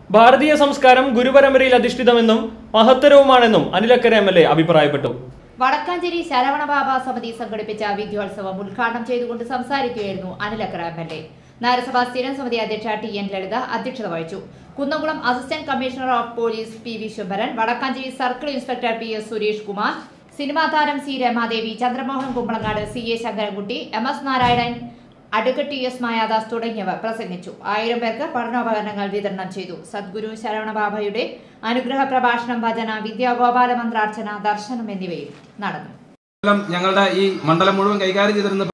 ഭാരതീയ സംസ്കാരം ഗുരുപരമ്പരയിൽ അധിഷ്ഠിതമെന്നും മഹത്തരവുമാണെന്നും അനിലക്കര എം എൽ എ അഭിപ്രായപ്പെട്ടു വടക്കാഞ്ചേരി ശരവണ ബാബ സമിതി സംഘടിപ്പിച്ച വിദ്യോത്സവം ഉദ്ഘാടനം ചെയ്തുകൊണ്ട് സംസാരിക്കുകയായിരുന്നു അനിലക്കര എം എൽ എ നഗരസഭാ സ്ഥിരം സമിതി അധ്യക്ഷ ടി എൻ ലളിത അധ്യക്ഷത വഹിച്ചു Kunnamkulam assistant commissioner of police P V Shubharan Vadakkanchery circle inspector P S Suresh Kumar cinema താരം C Ramadevi Chandramohan Kumbalangad C A Sankarankutty M S Narayanan advocate T S Mayadas തുടങ്ങിയവർ പ്രസംഗിച്ചു ആയിരം പേർക്ക് പഠനോപകരണങ്ങൾ വിതരണം ചെയ്തു സദ്ഗുരു ശരവണ ബാബയുടെ അനുഗ്രഹ പ്രഭാഷണം ഭജന വിദ്യാഗോപാല മന്ത്രാർച്ചന ദർശനം എന്നിവയും നടന്നു ഞങ്ങളുടെ ഈ മണ്ഡലം മുഴുവൻ കൈകാര്യം ചെയ്തിരുന്ന